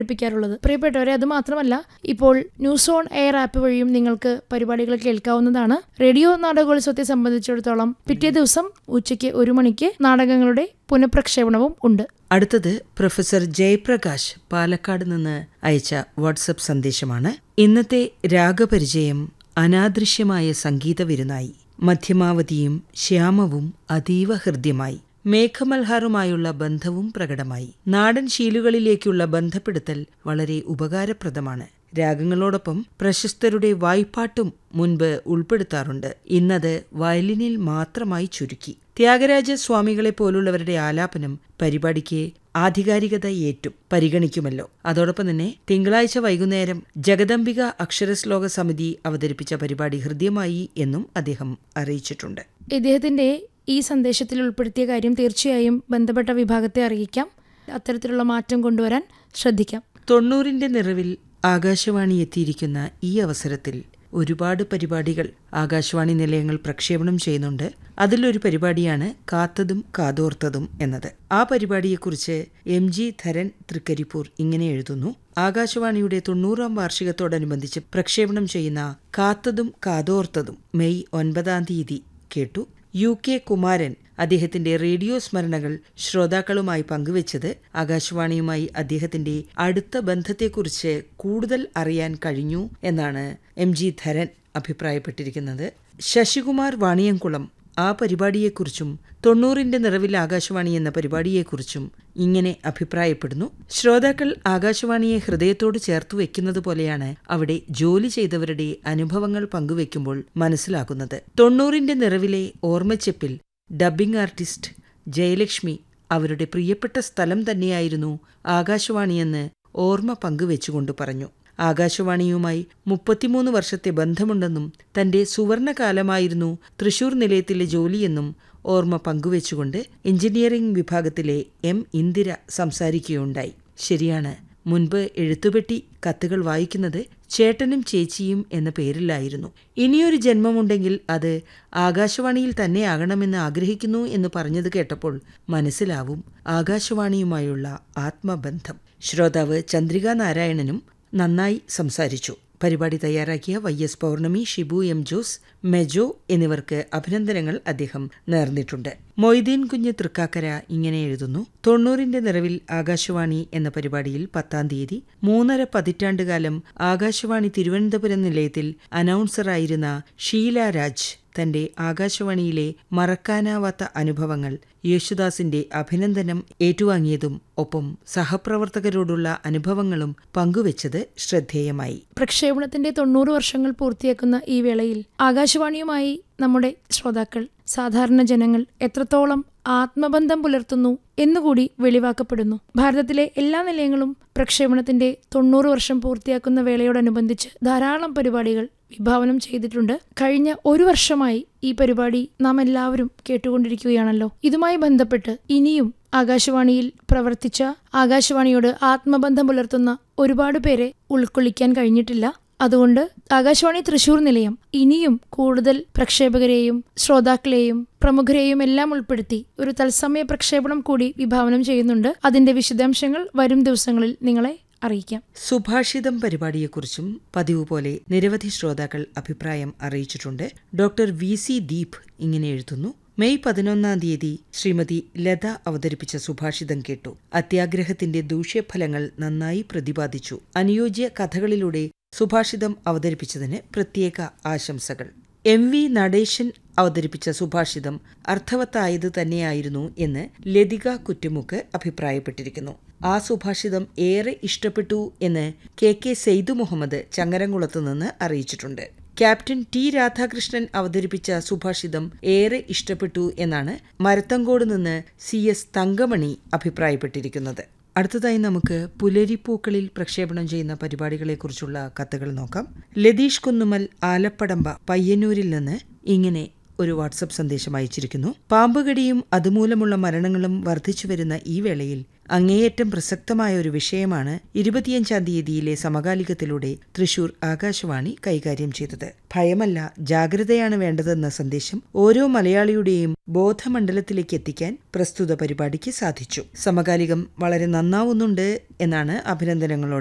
പഠിപ്പിക്കാറുള്ളത് പ്രിയപ്പെട്ടവരെ അത് മാത്രമല്ല ഇപ്പോൾ ന്യൂസ് ഓൺ എയർ ആപ്പ് വഴിയും നിങ്ങൾക്ക് പരിപാടികൾ കേൾക്കാവുന്നതാണ് റേഡിയോ നാടകോത്സവത്തെ സംബന്ധിച്ചിടത്തോളം പിറ്റേ ദിവസം ഉച്ചയ്ക്ക് ഒരു മണിക്ക് നാടകങ്ങളുടെ പുനഃപ്രക്ഷേപണവും ഉണ്ട് അടുത്തത് പ്രൊഫസർ ജയപ്രകാശ് പാലക്കാട് നിന്ന് അയച്ച വാട്സപ്പ് സന്ദേശമാണ് ഇന്നത്തെ രാഗപരിചയം അനാദൃശ്യമായ സംഗീത വിരുന്നായി മധ്യമാവധിയും ശ്യാമവും അതീവ ഹൃദ്യമായി മേഘമൽഹാറുമായുള്ള ബന്ധവും പ്രകടമായി നാടൻ ശീലുകളിലേക്കുള്ള ബന്ധപ്പെടുത്തൽ വളരെ ഉപകാരപ്രദമാണ് രാഗങ്ങളോടൊപ്പം പ്രശസ്തരുടെ വായ്പാട്ടും മുൻപ് ഉൾപ്പെടുത്താറുണ്ട് ഇന്നത് വയലിനിൽ മാത്രമായി ചുരുക്കി ത്യാഗരാജ സ്വാമികളെ പോലുള്ളവരുടെ ആലാപനം പരിപാടിക്ക് ആധികാരികത ഏറ്റും പരിഗണിക്കുമല്ലോ അതോടൊപ്പം തന്നെ തിങ്കളാഴ്ച വൈകുന്നേരം ജഗദംബിക അക്ഷരശ്ലോക സമിതി അവതരിപ്പിച്ച പരിപാടി ഹൃദ്യമായി എന്നും അദ്ദേഹം അറിയിച്ചിട്ടുണ്ട് ഇദ്ദേഹത്തിന്റെ ഈ സന്ദേശത്തിൽ ഉൾപ്പെടുത്തിയ കാര്യം തീർച്ചയായും ബന്ധപ്പെട്ട വിഭാഗത്തെ അറിയിക്കാം അത്തരത്തിലുള്ള മാറ്റം കൊണ്ടുവരാൻ ശ്രദ്ധിക്കാം തൊണ്ണൂറിന്റെ നിറവിൽ ആകാശവാണി എത്തിയിരിക്കുന്ന ഈ അവസരത്തിൽ ഒരുപാട് പരിപാടികൾ ആകാശവാണി നിലയങ്ങൾ പ്രക്ഷേപണം ചെയ്യുന്നുണ്ട് അതിലൊരു പരിപാടിയാണ് കാത്തതും കാതോർത്തതും എന്നത് ആ പരിപാടിയെക്കുറിച്ച് എം ജി ധരൻ തൃക്കരിപ്പൂർ ഇങ്ങനെ എഴുതുന്നു ആകാശവാണിയുടെ തൊണ്ണൂറാം വാർഷികത്തോടനുബന്ധിച്ച് പ്രക്ഷേപണം ചെയ്യുന്ന കാത്തതും കാതോർത്തതും മെയ് ഒൻപതാം തീയതി കേട്ടു യു കെ കുമാരൻ അദ്ദേഹത്തിന്റെ റേഡിയോ സ്മരണകൾ ശ്രോതാക്കളുമായി പങ്കുവച്ചത് ആകാശവാണിയുമായി അദ്ദേഹത്തിന്റെ അടുത്ത ബന്ധത്തെക്കുറിച്ച് കൂടുതൽ അറിയാൻ കഴിഞ്ഞു എന്നാണ് എം ജി ധരൻ അഭിപ്രായപ്പെട്ടിരിക്കുന്നത് ശശികുമാർ വാണിയംകുളം ആ പരിപാടിയെക്കുറിച്ചും തൊണ്ണൂറിന്റെ നിറവിൽ ആകാശവാണി എന്ന പരിപാടിയെക്കുറിച്ചും ഇങ്ങനെ അഭിപ്രായപ്പെടുന്നു ശ്രോതാക്കൾ ആകാശവാണിയെ ഹൃദയത്തോട് ചേർത്തു വെക്കുന്നത് പോലെയാണ് അവിടെ ജോലി ചെയ്തവരുടെ അനുഭവങ്ങൾ പങ്കുവെക്കുമ്പോൾ മനസ്സിലാകുന്നത് തൊണ്ണൂറിന്റെ നിറവിലെ ഓർമ്മച്ചെപ്പിൽ ഡബ്ബിംഗ് ആർട്ടിസ്റ്റ് ജയലക്ഷ്മി അവരുടെ പ്രിയപ്പെട്ട സ്ഥലം തന്നെയായിരുന്നു ആകാശവാണിയെന്ന് ഓർമ്മ പങ്കുവെച്ചുകൊണ്ട് പറഞ്ഞു ആകാശവാണിയുമായി മുപ്പത്തിമൂന്ന് വർഷത്തെ ബന്ധമുണ്ടെന്നും തന്റെ സുവർണകാലമായിരുന്നു തൃശൂർ നിലയത്തിലെ ജോലിയെന്നും ഓർമ്മ പങ്കുവെച്ചുകൊണ്ട് എഞ്ചിനീയറിംഗ് വിഭാഗത്തിലെ എം ഇന്ദിര സംസാരിക്കുകയുണ്ടായി ശരിയാണ് മുൻപ് എഴുത്തുപെട്ടി കത്തുകൾ വായിക്കുന്നത് ചേട്ടനും ചേച്ചിയും എന്ന പേരിലായിരുന്നു ഇനിയൊരു ജന്മമുണ്ടെങ്കിൽ അത് ആകാശവാണിയിൽ തന്നെ ആകണമെന്ന് ആഗ്രഹിക്കുന്നു എന്ന് പറഞ്ഞത് കേട്ടപ്പോൾ മനസ്സിലാവും ആകാശവാണിയുമായുള്ള ആത്മബന്ധം ശ്രോതാവ് ചന്ദ്രിക നാരായണനും നന്നായി സംസാരിച്ചു പരിപാടി തയ്യാറാക്കിയ Y S Pournami Shibu M Jose Mejo എന്നിവർക്ക് അഭിനന്ദനങ്ങൾ അദ്ദേഹം നേർന്നിട്ടുണ്ട് മൊയ്തീൻ കുഞ്ഞ് തൃക്കാക്കര ഇങ്ങനെ എഴുതുന്നു തൊണ്ണൂറിന്റെ നിറവിൽ ആകാശവാണി എന്ന പരിപാടിയിൽ പത്താം തീയതി മൂന്നര പതിറ്റാണ്ടുകാലം ആകാശവാണി തിരുവനന്തപുരം നിലയത്തിൽ അനൗൺസറായിരുന്ന ഷീല രാജ് തന്റെ ആകാശവാണിയിലെ മറക്കാനാവാത്ത അനുഭവങ്ങൾ യേശുദാസിന്റെ അഭിനന്ദനം ഏറ്റുവാങ്ങിയതും ഒപ്പം സഹപ്രവർത്തകരോടുള്ള അനുഭവങ്ങളും പങ്കുവച്ചത് ശ്രദ്ധേയമായി പ്രക്ഷേപണത്തിന്റെ തൊണ്ണൂറ് വർഷങ്ങൾ പൂർത്തിയാക്കുന്ന ഈ വേളയിൽ ആകാശവാണിയുമായി നമ്മുടെ ശ്രോതാക്കൾ സാധാരണ ജനങ്ങൾ എത്രത്തോളം ആത്മബന്ധം പുലർത്തുന്നു എന്നുകൂടി വെളിവാക്കപ്പെടുന്നു ഭാരതത്തിലെ എല്ലാ നിലയങ്ങളും പ്രക്ഷേപണത്തിന്റെ തൊണ്ണൂറ് വർഷം പൂർത്തിയാക്കുന്ന വേളയോടനുബന്ധിച്ച് ധാരാളം പരിപാടികൾ വിഭാവനം ചെയ്തിട്ടുണ്ട് കഴിഞ്ഞ ഒരു വർഷമായി ഈ പരിപാടി നാം എല്ലാവരും കേട്ടുകൊണ്ടിരിക്കുകയാണല്ലോ ഇതുമായി ബന്ധപ്പെട്ട് ഇനിയും ആകാശവാണിയിൽ പ്രവർത്തിച്ച ആകാശവാണിയോട് ആത്മബന്ധം പുലർത്തുന്ന ഒരുപാട് പേരെ ഉൾക്കൊള്ളിക്കാൻ കഴിഞ്ഞിട്ടില്ല അതുകൊണ്ട് ആകാശവാണി തൃശൂർ നിലയം ഇനിയും കൂടുതൽ പ്രക്ഷേപകരെയും ശ്രോതാക്കളെയും പ്രമുഖരെയും എല്ലാം ഉൾപ്പെടുത്തി ഒരു തത്സമയ പ്രക്ഷേപണം കൂടി വിഭാവനം ചെയ്യുന്നുണ്ട് അതിന്റെ വിശദാംശങ്ങൾ വരും ദിവസങ്ങളിൽ നിങ്ങളെ അറിയിക്കാം സുഭാഷിതം പരിപാടിയെക്കുറിച്ചും പതിവ് പോലെ നിരവധി ശ്രോതാക്കൾ അഭിപ്രായം അറിയിച്ചിട്ടുണ്ട് ഡോക്ടർ വി സി ദീപ് ഇങ്ങനെ എഴുതുന്നു മെയ് പതിനൊന്നാം തീയതി ശ്രീമതി ലത അവതരിപ്പിച്ച സുഭാഷിതം കേട്ടു അത്യാഗ്രഹത്തിന്റെ ദൂഷ്യഫലങ്ങൾ നന്നായി പ്രതിപാദിച്ചു അനുയോജ്യ കഥകളിലൂടെ സുഭാഷിതം അവതരിപ്പിച്ചതിന് പ്രത്യേക ആശംസകൾ എം വി നടേശൻ അവതരിപ്പിച്ച സുഭാഷിതം അർത്ഥവത്തായത് തന്നെയായിരുന്നു എന്ന് ലതിക കുറ്റുമുക്ക് അഭിപ്രായപ്പെട്ടിരിക്കുന്നു ആ സുഭാഷിതം ഏറെ ഇഷ്ടപ്പെട്ടു എന്ന് കെ കെ സെയ്ദു മുഹമ്മദ് ചങ്ങരംകുളത്ത് നിന്ന് അറിയിച്ചിട്ടുണ്ട് ക്യാപ്റ്റൻ ടി രാധാകൃഷ്ണൻ അവതരിപ്പിച്ച സുഭാഷിതം ഏറെ ഇഷ്ടപ്പെട്ടു എന്നാണ് മരത്തങ്കോട് നിന്ന് സി എസ് തങ്കമണി അഭിപ്രായപ്പെട്ടിരിക്കുന്നത് അടുത്തതായി നമുക്ക് പുലരിപ്പൂക്കളിൽ പ്രക്ഷേപണം ചെയ്യുന്ന പരിപാടികളെക്കുറിച്ചുള്ള കത്തുകൾ നോക്കാം ലതീഷ് കുന്നുമൽ ആലപ്പടമ്പ പയ്യന്നൂരിൽ നിന്ന് ഇങ്ങനെ ഒരു വാട്സപ്പ് സന്ദേശം അയച്ചിരിക്കുന്നു പാമ്പുകടിയും അതുമൂലമുള്ള മരണങ്ങളും വർദ്ധിച്ചു വരുന്ന ഈ വേളയിൽ അങ്ങേയറ്റം പ്രസക്തമായ ഒരു വിഷയമാണ് ഇരുപത്തിയഞ്ചാം തീയതിയിലെ സമകാലികത്തിലൂടെ തൃശൂർ ആകാശവാണി കൈകാര്യം ചെയ്തത് ഭയമല്ല ജാഗ്രതയാണ് വേണ്ടതെന്ന സന്ദേശം ഓരോ മലയാളിയുടെയും ബോധമണ്ഡലത്തിലേക്ക് എത്തിക്കാൻ പ്രസ്തുത പരിപാടിക്ക് സാധിച്ചു സമകാലികം വളരെ നന്നാവുന്നുണ്ട് എന്നാണ് അഭിനന്ദനങ്ങളോടെ